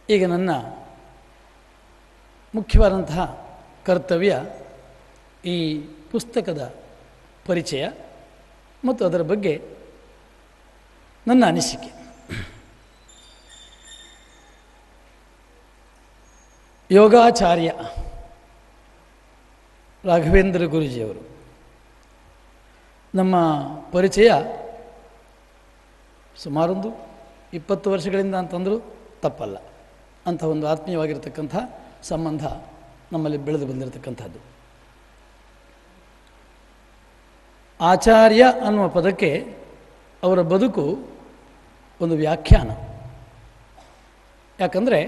ಈಗ ನನ್ನ ಮುಖ್ಯವಾದಂತಹ ಕರ್ತವ್ಯ ಈ ಪುಸ್ತಕದ ಪರಿಚಯ ಮತ್ತು ಅದರ ಬಗ್ಗೆ ನನ್ನ ಅನಿಸಿಕೆ ಯೋಗಾಚಾರ್ಯ ರಾಘವೇಂದ್ರ ಗುರುಜಿಯವರು ನಮ್ಮ ಪರಿಚಯ ಸುಮಾರೊಂದು ಇಪ್ಪತ್ತು ವರ್ಷಗಳಿಂದ ಅಂತಂದರೂ ತಪ್ಪಲ್ಲ ಅಂಥ ಒಂದು ಆತ್ಮೀಯವಾಗಿರ್ತಕ್ಕಂಥ ಸಂಬಂಧ ನಮ್ಮಲ್ಲಿ ಬೆಳೆದು ಬಂದಿರತಕ್ಕಂಥದ್ದು ಆಚಾರ್ಯ ಅನ್ನುವ ಪದಕ್ಕೆ ಅವರ ಬದುಕು ಒಂದು ವ್ಯಾಖ್ಯಾನ ಯಾಕಂದರೆ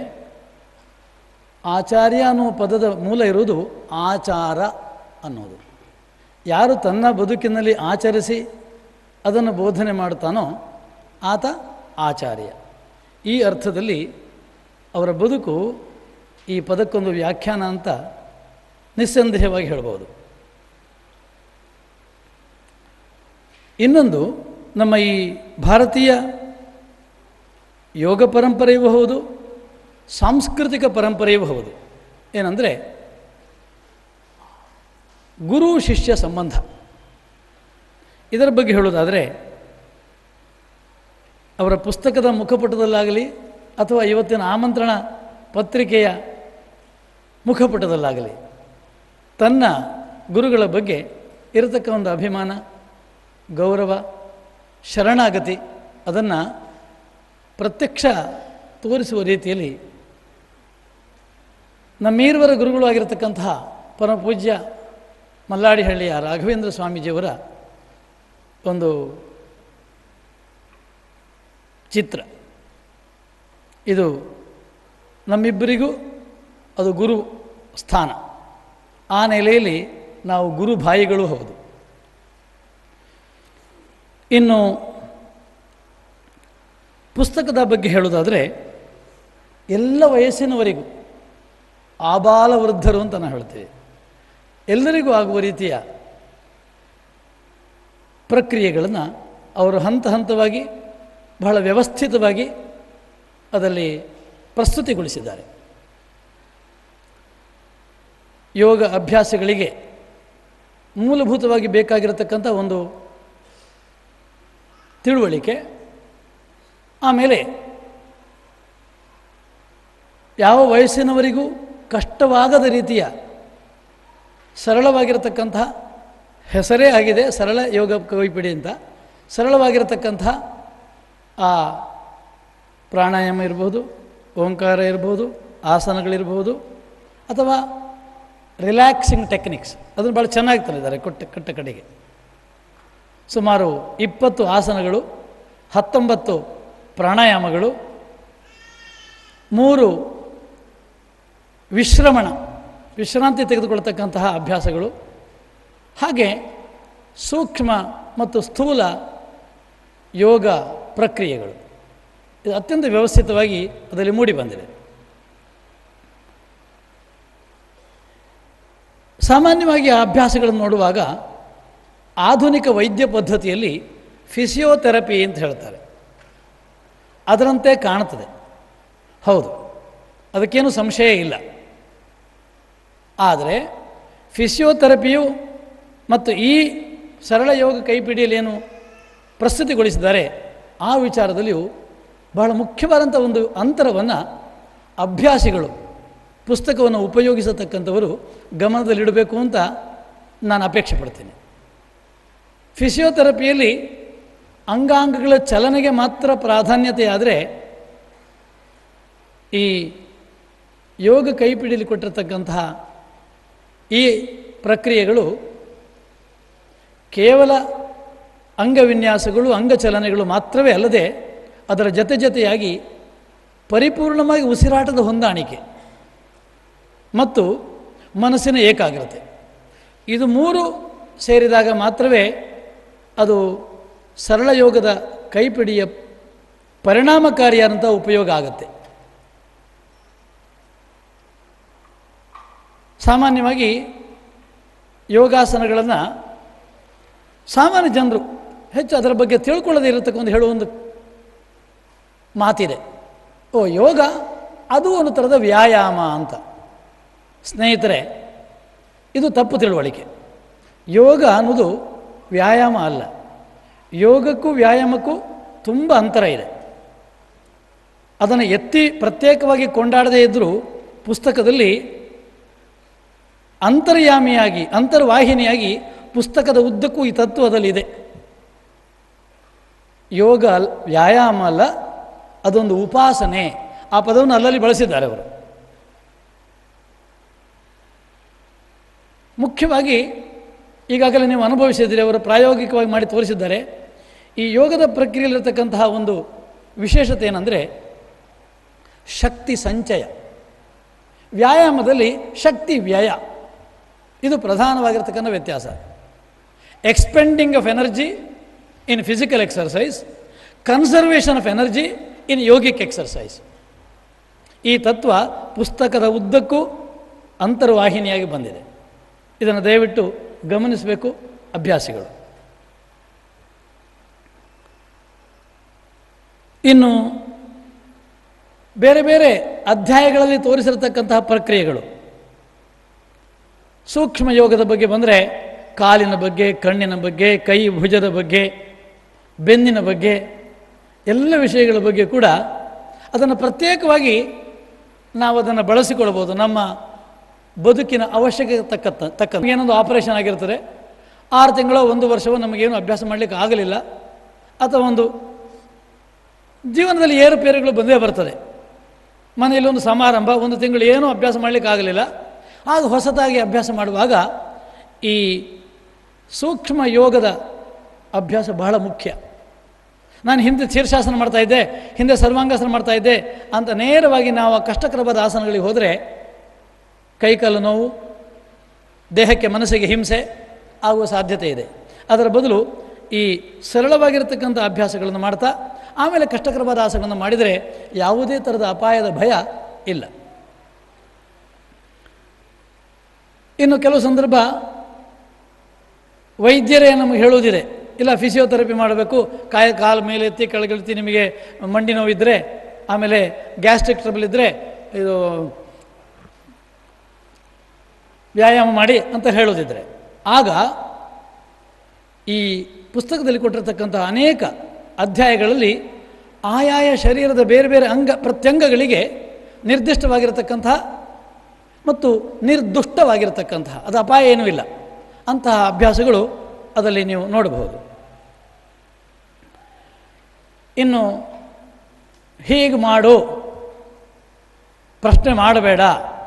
ಆಚಾರ್ಯ ಅನ್ನುವ ಪದದ ಮೂಲ ಇರುವುದು ಆಚಾರ ಅನ್ನೋದು ಯಾರು ತನ್ನ ಬದುಕಿನಲ್ಲಿ ಆಚರಿಸಿ ಅದನ್ನು ಬೋಧನೆ ಮಾಡ್ತಾನೋ ಆತ ಆಚಾರ್ಯ ಈ ಅರ್ಥದಲ್ಲಿ ಅವರ ಬದುಕು ಈ ಪದಕ್ಕೊಂದು ವ್ಯಾಖ್ಯಾನ ಅಂತ ನಿಸ್ಸಂದೇಹವಾಗಿ ಹೇಳ್ಬೋದು ಇನ್ನೊಂದು ನಮ್ಮ ಈ ಭಾರತೀಯ ಯೋಗ ಪರಂಪರೆಯೂ ಹೌದು ಸಾಂಸ್ಕೃತಿಕ ಪರಂಪರೆಯೂ ಹೌದು ಏನಂದರೆ ಗುರು ಶಿಷ್ಯ ಸಂಬಂಧ ಇದರ ಬಗ್ಗೆ ಹೇಳೋದಾದರೆ ಅವರ ಪುಸ್ತಕದ ಮುಖಪುಟದಲ್ಲಾಗಲಿ ಅಥವಾ ಇವತ್ತಿನ ಆಮಂತ್ರಣ ಪತ್ರಿಕೆಯ ಮುಖಪುಟದಲ್ಲಾಗಲಿ ತನ್ನ ಗುರುಗಳ ಬಗ್ಗೆ ಇರತಕ್ಕ ಒಂದು ಅಭಿಮಾನ ಗೌರವ ಶರಣಾಗತಿ ಅದನ್ನು ಪ್ರತ್ಯಕ್ಷ ತೋರಿಸುವ ರೀತಿಯಲ್ಲಿ ನಮ್ಮೀರ್ವರ ಗುರುಗಳು ಆಗಿರತಕ್ಕಂತಹ ಪರಮಪೂಜ್ಯ ಮಲ್ಲಾಡಿಹಳ್ಳಿಯ ರಾಘವೇಂದ್ರ ಸ್ವಾಮೀಜಿಯವರ ಒಂದು ಚಿತ್ರ ಇದು ನಮ್ಮಿಬ್ಬರಿಗೂ ಅದು ಗುರು ಸ್ಥಾನ ಆ ನೆಲೆಯಲ್ಲಿ ನಾವು ಗುರು ಭಾಯಿಗಳು ಹೌದು ಇನ್ನು ಪುಸ್ತಕದ ಬಗ್ಗೆ ಹೇಳೋದಾದರೆ ಎಲ್ಲ ವಯಸ್ಸಿನವರಿಗೂ ಆಬಾಲ ವೃದ್ಧರು ಅಂತ ನಾವು ಹೇಳ್ತೇವೆ ಎಲ್ಲರಿಗೂ ಆಗುವ ರೀತಿಯ ಪ್ರಕ್ರಿಯೆಗಳನ್ನು ಅವರು ಹಂತ ಹಂತವಾಗಿ ಬಹಳ ವ್ಯವಸ್ಥಿತವಾಗಿ ಅದರಲ್ಲಿ ಪ್ರಸ್ತುತಿಗೊಳಿಸಿದ್ದಾರೆ ಯೋಗ ಅಭ್ಯಾಸಗಳಿಗೆ ಮೂಲಭೂತವಾಗಿ ಬೇಕಾಗಿರತಕ್ಕಂಥ ಒಂದು ತಿಳುವಳಿಕೆ ಆಮೇಲೆ ಯಾವ ವಯಸ್ಸಿನವರಿಗೂ ಕಷ್ಟವಾಗದ ರೀತಿಯ ಸರಳವಾಗಿರತಕ್ಕಂತಹ ಹೆಸರೇ ಆಗಿದೆ ಸರಳ ಯೋಗ ಕವಿಪಿಡಿ ಅಂತ ಸರಳವಾಗಿರತಕ್ಕಂಥ ಆ ಪ್ರಾಣಾಯಾಮ ಇರ್ಬೋದು ಓಂಕಾರ ಇರ್ಬೋದು ಆಸನಗಳಿರ್ಬೋದು ಅಥವಾ ರಿಲ್ಯಾಕ್ಸಿಂಗ್ ಟೆಕ್ನಿಕ್ಸ್ ಅದನ್ನು ಭಾಳ ಚೆನ್ನಾಗಿ ತಂದಿದ್ದಾರೆ ಕೊಟ್ಟ ಕಟ್ಟ ಕಡೆಗೆ ಸುಮಾರು ಇಪ್ಪತ್ತು ಆಸನಗಳು ಹತ್ತೊಂಬತ್ತು ಪ್ರಾಣಾಯಾಮಗಳು ಮೂರು ವಿಶ್ರಮಣ ವಿಶ್ರಾಂತಿ ತೆಗೆದುಕೊಳ್ತಕ್ಕಂತಹ ಅಭ್ಯಾಸಗಳು ಹಾಗೆ ಸೂಕ್ಷ್ಮ ಮತ್ತು ಸ್ಥೂಲ ಯೋಗ ಪ್ರಕ್ರಿಯೆಗಳು ಇದು ಅತ್ಯಂತ ವ್ಯವಸ್ಥಿತವಾಗಿ ಅದರಲ್ಲಿ ಮೂಡಿ ಬಂದಿದೆ ಸಾಮಾನ್ಯವಾಗಿ ಆ ಅಭ್ಯಾಸಗಳನ್ನು ನೋಡುವಾಗ ಆಧುನಿಕ ವೈದ್ಯ ಪದ್ಧತಿಯಲ್ಲಿ ಫಿಸಿಯೋಥೆರಪಿ ಅಂತ ಹೇಳ್ತಾರೆ ಅದರಂತೆ ಕಾಣುತ್ತದೆ ಹೌದು ಅದಕ್ಕೇನು ಸಂಶಯ ಇಲ್ಲ ಆದರೆ ಫಿಸಿಯೋಥೆರಪಿಯು ಮತ್ತು ಈ ಸರಳ ಯೋಗ ಕೈಪಿಡಿಯಲ್ಲಿ ಏನು ಪ್ರಸ್ತುತಿಗೊಳಿಸಿದ್ದಾರೆ ಆ ವಿಚಾರದಲ್ಲಿಯೂ ಬಹಳ ಮುಖ್ಯವಾದಂಥ ಒಂದು ಅಂತರವನ್ನು ಅಭ್ಯಾಸಿಗಳು ಪುಸ್ತಕವನ್ನು ಉಪಯೋಗಿಸತಕ್ಕಂಥವರು ಗಮನದಲ್ಲಿಡಬೇಕು ಅಂತ ನಾನು ಅಪೇಕ್ಷೆ ಪಡ್ತೀನಿ ಫಿಸಿಯೋಥೆರಪಿಯಲ್ಲಿ ಅಂಗಾಂಗಗಳ ಚಲನೆಗೆ ಮಾತ್ರ ಪ್ರಾಧಾನ್ಯತೆ ಆದರೆ ಈ ಯೋಗ ಕೈಪಿಡಿಯಲ್ಲಿ ಕೊಟ್ಟಿರತಕ್ಕಂತಹ ಈ ಪ್ರಕ್ರಿಯೆಗಳು ಕೇವಲ ಅಂಗವಿನ್ಯಾಸಗಳು ಅಂಗಚಲನೆಗಳು ಮಾತ್ರವೇ ಅಲ್ಲದೆ ಅದರ ಜೊತೆ ಜೊತೆಯಾಗಿ ಪರಿಪೂರ್ಣವಾಗಿ ಉಸಿರಾಟದ ಹೊಂದಾಣಿಕೆ ಮತ್ತು ಮನಸ್ಸಿನ ಏಕಾಗ್ರತೆ ಇದು ಮೂರು ಸೇರಿದಾಗ ಮಾತ್ರವೇ ಅದು ಸರಳ ಯೋಗದ ಕೈಪಿಡಿಯ ಪರಿಣಾಮಕಾರಿಯಾದಂಥ ಉಪಯೋಗ ಆಗುತ್ತೆ ಸಾಮಾನ್ಯವಾಗಿ ಯೋಗಾಸನಗಳನ್ನು ಸಾಮಾನ್ಯ ಜನರು ಹೆಚ್ಚು ಅದರ ಬಗ್ಗೆ ತಿಳ್ಕೊಳ್ಳದೇ ಇರತಕ್ಕ ಒಂದು ಹೇಳುವ ಒಂದು ಮಾತಿದೆ ಓ ಯೋಗ ಅದು ಒಂದು ಥರದ ವ್ಯಾಯಾಮ ಅಂತ ಸ್ನೇಹಿತರೆ ಇದು ತಪ್ಪು ತಿಳುವಳಿಕೆ ಯೋಗ ಅನ್ನೋದು ವ್ಯಾಯಾಮ ಅಲ್ಲ ಯೋಗಕ್ಕೂ ವ್ಯಾಯಾಮಕ್ಕೂ ತುಂಬ ಅಂತರ ಇದೆ ಅದನ್ನು ಎತ್ತಿ ಪ್ರತ್ಯೇಕವಾಗಿ ಕೊಂಡಾಡದೇ ಇದ್ದರೂ ಪುಸ್ತಕದಲ್ಲಿ ಅಂತರ್ಯಾಮಿಯಾಗಿ ಅಂತರ್ವಾಹಿನಿಯಾಗಿ ಪುಸ್ತಕದ ಉದ್ದಕ್ಕೂ ಈ ತತ್ವದಲ್ಲಿದೆ ಯೋಗ ಅಲ್ ವ್ಯಾಯಾಮ ಅಲ್ಲ ಅದೊಂದು ಉಪಾಸನೆ ಆ ಪದವನ್ನು ಅಲ್ಲಲ್ಲಿ ಬಳಸಿದ್ದಾರೆ ಅವರು ಮುಖ್ಯವಾಗಿ ಈಗಾಗಲೇ ನೀವು ಅನುಭವಿಸಿದ್ದೀರಿ ಅವರು ಪ್ರಾಯೋಗಿಕವಾಗಿ ಮಾಡಿ ತೋರಿಸಿದ್ದಾರೆ ಈ ಯೋಗದ ಪ್ರಕ್ರಿಯೆಯಲ್ಲಿರ್ತಕ್ಕಂತಹ ಒಂದು ವಿಶೇಷತೆ ಏನಂದರೆ ಶಕ್ತಿ ಸಂಚಯ ವ್ಯಾಯಾಮದಲ್ಲಿ ಶಕ್ತಿ ವ್ಯಯ ಇದು ಪ್ರಧಾನವಾಗಿರ್ತಕ್ಕಂಥ ವ್ಯತ್ಯಾಸ expending of energy in physical exercise conservation of energy in yogic exercise ಈ ತತ್ವ ಪುಸ್ತಕದ ಉದ್ದಕ್ಕೂ ಅಂತರ್ವಾಹಿನಿಯಾಗಿ ಬಂದಿದೆ ಇದನ್ನು ದಯವಿಟ್ಟು ಗಮನಿಸಬೇಕು ಅಭ್ಯಾಸಿಗಳು ಇನ್ನು ಬೇರೆ ಬೇರೆ ಅಧ್ಯಾಯಗಳಲ್ಲಿ ತೋರಿಸಿರತಕ್ಕಂತಹ ಪ್ರಕ್ರಿಯೆಗಳು ಸೂಕ್ಷ್ಮ ಯೋಗದ ಬಗ್ಗೆ ಬಂದರೆ ಕಾಲಿನ ಬಗ್ಗೆ ಕಣ್ಣಿನ ಬಗ್ಗೆ ಕೈ ಭುಜದ ಬಗ್ಗೆ ಬೆನ್ನಿನ ಬಗ್ಗೆ ಎಲ್ಲ ವಿಷಯಗಳ ಬಗ್ಗೆ ಕೂಡ ಅದನ್ನು ಪ್ರತ್ಯೇಕವಾಗಿ ನಾವು ಅದನ್ನು ಬಳಸಿಕೊಳ್ಬೋದು ನಮ್ಮ ಬದುಕಿನ ಅವಶ್ಯಕತೆ ತಕ್ಕಂತ ತಕ್ಕ ಏನೊಂದು ಆಪರೇಷನ್ ಆಗಿರ್ತದೆ ಆರು ತಿಂಗಳು ಒಂದು ವರ್ಷವೋ ನಮಗೇನು ಅಭ್ಯಾಸ ಮಾಡಲಿಕ್ಕೆ ಆಗಲಿಲ್ಲ ಅಥವಾ ಒಂದು ಜೀವನದಲ್ಲಿ ಏರುಪೇರುಗಳು ಬಂದೇ ಬರ್ತದೆ ಮನೆಯಲ್ಲಿ ಒಂದು ಸಮಾರಂಭ ಒಂದು ತಿಂಗಳು ಏನೂ ಅಭ್ಯಾಸ ಮಾಡಲಿಕ್ಕೆ ಆಗಲಿಲ್ಲ ಆಗ ಹೊಸದಾಗಿ ಅಭ್ಯಾಸ ಮಾಡುವಾಗ ಈ ಸೂಕ್ಷ್ಮ ಯೋಗದ ಅಭ್ಯಾಸ ಬಹಳ ಮುಖ್ಯ ನಾನು ಹಿಂದೆ ಶೀರ್ಷಾಸನ ಮಾಡ್ತಾ ಇದ್ದೆ ಹಿಂದೆ ಸರ್ವಾಂಗಾಸನ ಮಾಡ್ತಾ ಇದ್ದೆ ಅಂತ ನೇರವಾಗಿ ನಾವು ಆ ಕಷ್ಟಕರವಾದ ಆಸನಗಳಿಗೆ ಹೋದರೆ ಕೈಕಾಲು ನೋವು ದೇಹಕ್ಕೆ ಮನಸ್ಸಿಗೆ ಹಿಂಸೆ ಆಗುವ ಸಾಧ್ಯತೆ ಇದೆ ಅದರ ಬದಲು ಈ ಸರಳವಾಗಿರತಕ್ಕಂಥ ಅಭ್ಯಾಸಗಳನ್ನು ಮಾಡ್ತಾ ಆಮೇಲೆ ಕಷ್ಟಕರವಾದ ಆಸನಗಳನ್ನು ಮಾಡಿದರೆ ಯಾವುದೇ ಥರದ ಅಪಾಯದ ಭಯ ಇಲ್ಲ ಇನ್ನು ಕೆಲವು ಸಂದರ್ಭ ವೈದ್ಯರೇ ನಮಗೆ ಹೇಳುವುದಿದೆ ಇಲ್ಲ ಫಿಸಿಯೋಥೆರಪಿ ಮಾಡಬೇಕು ಕಾಯ ಕಾಲು ಮೇಲೆ ಎತ್ತಿ ಕೆಳಗೆತ್ತಿ ನಿಮಗೆ ಮಂಡಿ ನೋವಿದ್ದರೆ ಆಮೇಲೆ ಗ್ಯಾಸ್ಟ್ರಿಕ್ ಟ್ರಬಲ್ ಇದ್ದರೆ ಇದು ವ್ಯಾಯಾಮ ಮಾಡಿ ಅಂತ ಹೇಳೋದಿದ್ರೆ ಆಗ ಈ ಪುಸ್ತಕದಲ್ಲಿ ಕೊಟ್ಟಿರ್ತಕ್ಕಂಥ ಅನೇಕ ಅಧ್ಯಾಯಗಳಲ್ಲಿ ಆಯಾಯ ಶರೀರದ ಬೇರೆ ಬೇರೆ ಅಂಗ ಪ್ರತ್ಯಂಗಗಳಿಗೆ ನಿರ್ದಿಷ್ಟವಾಗಿರತಕ್ಕಂತಹ ಮತ್ತು ನಿರ್ದುಷ್ಟವಾಗಿರತಕ್ಕಂತಹ ಅದು ಅಪಾಯ ಏನೂ ಇಲ್ಲ ಅಂತಹ ಅಭ್ಯಾಸಗಳು ಅದರಲ್ಲಿ ನೀವು ನೋಡಬಹುದು ಇನ್ನು ಹೀಗೆ ಮಾಡು ಪ್ರಶ್ನೆ ಮಾಡಬೇಡ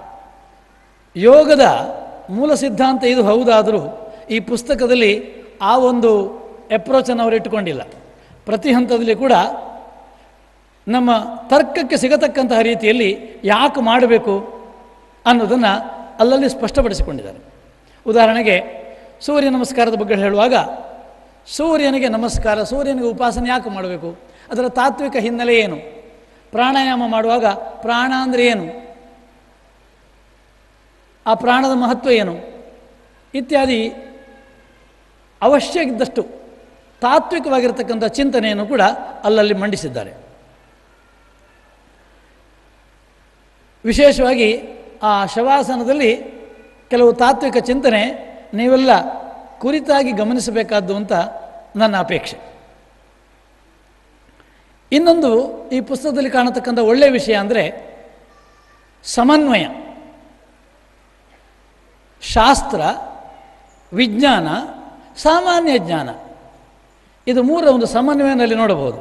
ಯೋಗದ ಮೂಲ ಸಿದ್ಧಾಂತ ಇದು ಹೌದಾದರೂ ಈ ಪುಸ್ತಕದಲ್ಲಿ ಆ ಒಂದು ಅಪ್ರೋಚನ್ನು ಅವರು ಇಟ್ಟುಕೊಂಡಿಲ್ಲ ಪ್ರತಿ ಹಂತದಲ್ಲಿ ಕೂಡ ನಮ್ಮ ತರ್ಕಕ್ಕೆ ಸಿಗತಕ್ಕಂತಹ ರೀತಿಯಲ್ಲಿ ಯಾಕೆ ಮಾಡಬೇಕು ಅನ್ನೋದನ್ನು ಅಲ್ಲಲ್ಲಿ ಸ್ಪಷ್ಟಪಡಿಸಿಕೊಂಡಿದ್ದಾರೆ ಉದಾಹರಣೆಗೆ ಸೂರ್ಯ ನಮಸ್ಕಾರದ ಬಗ್ಗೆ ಹೇಳುವಾಗ ಸೂರ್ಯನಿಗೆ ನಮಸ್ಕಾರ ಸೂರ್ಯನಿಗೆ ಉಪಾಸನೆ ಯಾಕೆ ಮಾಡಬೇಕು ಅದರ ತಾತ್ವಿಕ ಹಿನ್ನೆಲೆ ಏನು ಪ್ರಾಣಾಯಾಮ ಮಾಡುವಾಗ ಪ್ರಾಣ ಅಂದರೆ ಏನು ಆ ಪ್ರಾಣದ ಮಹತ್ವ ಏನು ಇತ್ಯಾದಿ ಅವಶ್ಯ ಇದ್ದಷ್ಟು ತಾತ್ವಿಕವಾಗಿರ್ತಕ್ಕಂಥ ಚಿಂತನೆಯನ್ನು ಕೂಡ ಅಲ್ಲಲ್ಲಿ ಮಂಡಿಸಿದ್ದಾರೆ ವಿಶೇಷವಾಗಿ ಆ ಶವಾಸನದಲ್ಲಿ ಕೆಲವು ತಾತ್ವಿಕ ಚಿಂತನೆ ನೀವೆಲ್ಲ ಕುರಿತಾಗಿ ಗಮನಿಸಬೇಕಾದ್ದು ಅಂತ ನನ್ನ ಅಪೇಕ್ಷೆ ಇನ್ನೊಂದು ಈ ಪುಸ್ತಕದಲ್ಲಿ ಕಾಣತಕ್ಕಂಥ ಒಳ್ಳೆಯ ವಿಷಯ ಅಂದರೆ ಸಮನ್ವಯ ಶಾಸ್ತ್ರ ವಿಜ್ಞಾನ ಸಾಮಾನ್ಯ ಜ್ಞಾನ ಇದು ಮೂರ ಒಂದು ಸಮನ್ವಯನಲ್ಲಿ ನೋಡಬಹುದು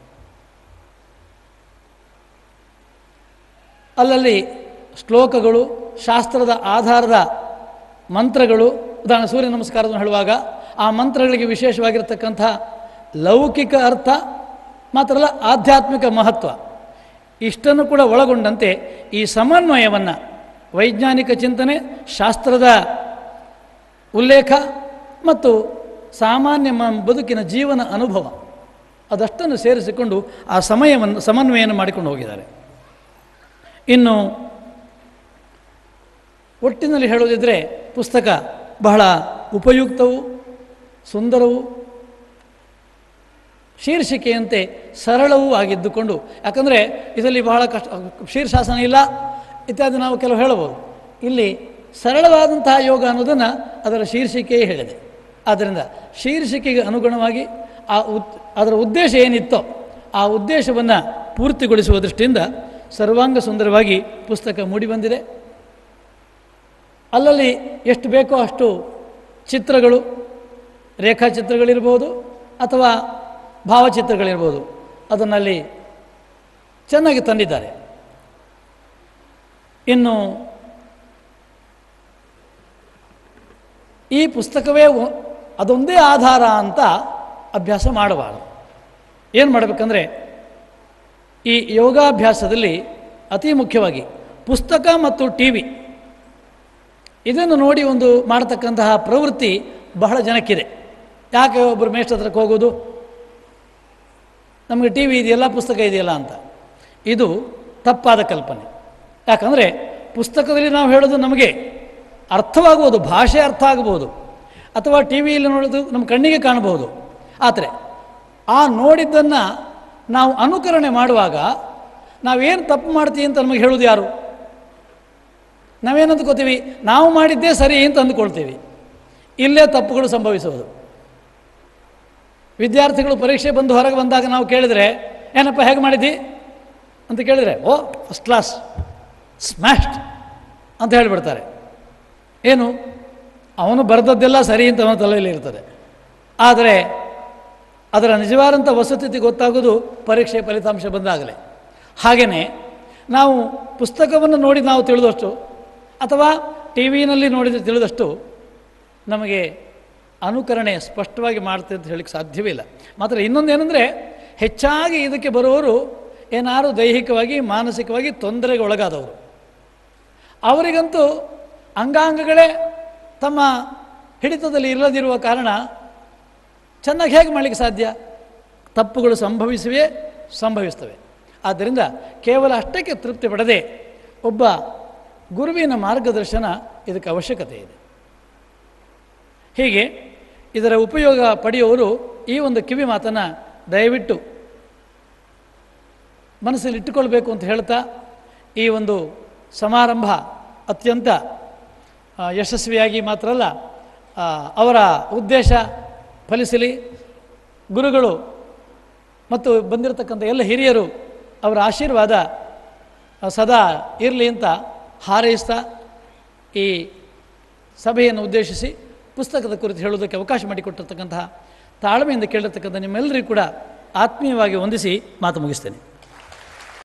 ಅಲ್ಲಲ್ಲಿ ಶ್ಲೋಕಗಳು ಶಾಸ್ತ್ರದ ಆಧಾರದ ಮಂತ್ರಗಳು ಉದಾಹರಣೆ ಸೂರ್ಯ ನಮಸ್ಕಾರವನ್ನು ಹೇಳುವಾಗ ಆ ಮಂತ್ರಗಳಿಗೆ ವಿಶೇಷವಾಗಿರ್ತಕ್ಕಂಥ ಲೌಕಿಕ ಅರ್ಥ ಮಾತ್ರ ಅಲ್ಲ ಆಧ್ಯಾತ್ಮಿಕ ಮಹತ್ವ ಇಷ್ಟನ್ನು ಕೂಡ ಒಳಗೊಂಡಂತೆ ಈ ಸಮನ್ವಯವನ್ನು ವೈಜ್ಞಾನಿಕ ಚಿಂತನೆ ಶಾಸ್ತ್ರದ ಉಲ್ಲೇಖ ಮತ್ತು ಸಾಮಾನ್ಯ ಮ ಬದುಕಿನ ಜೀವನ ಅನುಭವ ಅದಷ್ಟನ್ನು ಸೇರಿಸಿಕೊಂಡು ಆ ಸಮಯವನ್ನು ಸಮನ್ವಯವನ್ನು ಮಾಡಿಕೊಂಡು ಹೋಗಿದ್ದಾರೆ ಇನ್ನು ಒಟ್ಟಿನಲ್ಲಿ ಹೇಳೋದಿದ್ದರೆ ಪುಸ್ತಕ ಬಹಳ ಉಪಯುಕ್ತವು ಸುಂದರವು ಶೀರ್ಷಿಕೆಯಂತೆ ಸರಳವೂ ಆಗಿದ್ದುಕೊಂಡು ಯಾಕಂದರೆ ಇದರಲ್ಲಿ ಬಹಳ ಕಷ್ಟ ಶೀರ್ಷಾಸನ ಇಲ್ಲ ಇತ್ಯಾದಿ ನಾವು ಕೆಲವು ಹೇಳಬಹುದು ಇಲ್ಲಿ ಸರಳವಾದಂತಹ ಯೋಗ ಅನ್ನೋದನ್ನು ಅದರ ಶೀರ್ಷಿಕೆಯೇ ಹೇಳಿದೆ ಆದ್ದರಿಂದ ಶೀರ್ಷಿಕೆಗೆ ಅನುಗುಣವಾಗಿ ಆ ಉದ್ ಅದರ ಉದ್ದೇಶ ಏನಿತ್ತೋ ಆ ಉದ್ದೇಶವನ್ನು ಪೂರ್ತಿಗೊಳಿಸುವ ದೃಷ್ಟಿಯಿಂದ ಸರ್ವಾಂಗ ಸುಂದರವಾಗಿ ಪುಸ್ತಕ ಮೂಡಿಬಂದಿದೆ ಅಲ್ಲಲ್ಲಿ ಎಷ್ಟು ಬೇಕೋ ಅಷ್ಟು ಚಿತ್ರಗಳು ರೇಖಾಚಿತ್ರಗಳಿರ್ಬೋದು ಅಥವಾ ಭಾವಚಿತ್ರಗಳಿರ್ಬೋದು ಅದನ್ನಲ್ಲಿ ಚೆನ್ನಾಗಿ ತಂದಿದ್ದಾರೆ ಇನ್ನು ಈ ಪುಸ್ತಕವೇ ಒ- ಅದೊಂದೇ ಆಧಾರ ಅಂತ ಅಭ್ಯಾಸ ಮಾಡಬಾರದು ಏನು ಮಾಡಬೇಕಂದ್ರೆ ಈ ಯೋಗಾಭ್ಯಾಸದಲ್ಲಿ ಅತಿ ಮುಖ್ಯವಾಗಿ ಪುಸ್ತಕ ಮತ್ತು ಟಿ ವಿ ಇದನ್ನು ನೋಡಿ ಒಂದು ಮಾಡತಕ್ಕಂತಹ ಪ್ರವೃತ್ತಿ ಬಹಳ ಜನಕ್ಕಿದೆ ಯಾಕೆ ಒಬ್ಬರು ಮೇಷ್ಟ್ರ ಹತ್ರಕ್ಕೆ ಹೋಗೋದು ನಮಗೆ ಟಿ ವಿ ಇದೆಯಲ್ಲ ಪುಸ್ತಕ ಇದೆಯಲ್ಲ ಅಂತ ಇದು ತಪ್ಪಾದ ಕಲ್ಪನೆ ಯಾಕಂದರೆ ಪುಸ್ತಕದಲ್ಲಿ ನಾವು ಹೇಳೋದು ನಮಗೆ ಅರ್ಥವಾಗುವುದು ಭಾಷೆ ಅರ್ಥ ಆಗಬಹುದು ಅಥವಾ ಟಿ ವಿಯಲ್ಲಿ ನೋಡೋದು ನಮ್ಮ ಕಣ್ಣಿಗೆ ಕಾಣಬಹುದು ಆದರೆ ಆ ನೋಡಿದ್ದನ್ನು ನಾವು ಅನುಕರಣೆ ಮಾಡುವಾಗ ನಾವೇನು ತಪ್ಪು ಮಾಡ್ತೀವಿ ಅಂತ ನಮಗೆ ಹೇಳೋದು ಯಾರು ನಾವೇನು ಅಂದ್ಕೋತೀವಿ ನಾವು ಮಾಡಿದ್ದೇ ಸರಿ ಅಂತ ಅಂದ್ಕೊಳ್ತೀವಿ ಇಲ್ಲೇ ತಪ್ಪುಗಳು ಸಂಭವಿಸುವುದು ವಿದ್ಯಾರ್ಥಿಗಳು ಪರೀಕ್ಷೆ ಬಂದು ಹೊರಗೆ ಬಂದಾಗ ನಾವು ಕೇಳಿದರೆ ಏನಪ್ಪ ಹೇಗೆ ಮಾಡಿದ್ದಿ ಅಂತ ಕೇಳಿದರೆ ಓ ಫಸ್ಟ್ ಕ್ಲಾಸ್ ಸ್ಮ್ಯಾಶ್ಡ್ ಅಂತ ಹೇಳಿಬಿಡ್ತಾರೆ ಏನು ಅವನು ಬರೆದದ್ದೆಲ್ಲ ಸರಿ ಅಂತ ಅವನ ತಲೆಯಲ್ಲಿ ಇರ್ತದೆ ಆದರೆ ಅದರ ನಿಜವಾದಂಥ ವಸ್ತುಸ್ಥಿತಿ ಗೊತ್ತಾಗೋದು ಪರೀಕ್ಷೆ ಫಲಿತಾಂಶ ಬಂದಾಗಲೇ ಹಾಗೆಯೇ ನಾವು ಪುಸ್ತಕವನ್ನು ನೋಡಿ ನಾವು ತಿಳಿದಷ್ಟು ಅಥವಾ ಟಿ ವಿನಲ್ಲಿ ನೋಡಿದ ತಿಳಿದಷ್ಟು ನಮಗೆ ಅನುಕರಣೆ ಸ್ಪಷ್ಟವಾಗಿ ಮಾಡ್ತದೆ ಅಂತ ಹೇಳಕ್ಕೆ ಸಾಧ್ಯವೇ ಇಲ್ಲ ಮಾತ್ರ ಇನ್ನೊಂದೇನೆಂದರೆ ಹೆಚ್ಚಾಗಿ ಇದಕ್ಕೆ ಬರುವವರು ಏನಾರು ದೈಹಿಕವಾಗಿ ಮಾನಸಿಕವಾಗಿ ತೊಂದರೆಗೆ ಒಳಗಾದವರು ಅವರಿಗಂತೂ ಅಂಗಾಂಗಗಳೇ ತಮ್ಮ ಹಿಡಿತದಲ್ಲಿ ಇಲ್ಲದಿರುವ ಕಾರಣ ಚೆನ್ನಾಗಿ ಹೇಗೆ ಮಾಡಲಿಕ್ಕೆ ಸಾಧ್ಯ ತಪ್ಪುಗಳು ಸಂಭವಿಸುವೆ ಸಂಭವಿಸ್ತವೆ ಆದ್ದರಿಂದ ಕೇವಲ ಅಷ್ಟಕ್ಕೆ ತೃಪ್ತಿ ಪಡದೆ ಒಬ್ಬ ಗುರುವಿನ ಮಾರ್ಗದರ್ಶನ ಇದಕ್ಕೆ ಅವಶ್ಯಕತೆ ಇದೆ ಹೀಗೆ ಇದರ ಉಪಯೋಗ ಪಡೆಯುವವರು ಈ ಒಂದು ಕಿವಿ ಮಾತನ್ನು ದಯವಿಟ್ಟು ಮನಸ್ಸಲ್ಲಿ ಇಟ್ಟುಕೊಳ್ಬೇಕು ಅಂತ ಹೇಳ್ತಾ ಈ ಒಂದು ಸಮಾರಂಭ ಅತ್ಯಂತ ಆ, ಯಶಸ್ವಿಯಾಗಿ ಮಾತ್ರ ಅಲ್ಲ ಆ, ಅವರ ಉದ್ದೇಶ ಫಲಿಸಲಿ ಗುರುಗಳು ಮತ್ತು ಬಂದಿರತಕ್ಕಂಥ ಎಲ್ಲ ಹಿರಿಯರು ಅವರ ಆಶೀರ್ವಾದ ಆ, ಸದಾ ಇರಲಿ ಅಂತ ಹಾರೈಸ್ತಾ ಈ ಸಭೆಯನ್ನು ಉದ್ದೇಶಿಸಿ ಪುಸ್ತಕದ ಕುರಿತು ಹೇಳೋದಕ್ಕೆ ಅವಕಾಶ ಮಾಡಿಕೊಟ್ಟಿರ್ತಕ್ಕಂತಹ ತಾಳ್ಮೆಯಿಂದ ಕೇಳಿರ್ತಕ್ಕಂಥ ನಿಮ್ಮೆಲ್ಲರಿಗೂ ಕೂಡ ಆತ್ಮೀಯವಾಗಿ ವಂದಿಸಿ ಮಾತು ಮುಗಿಸ್ತೇನೆ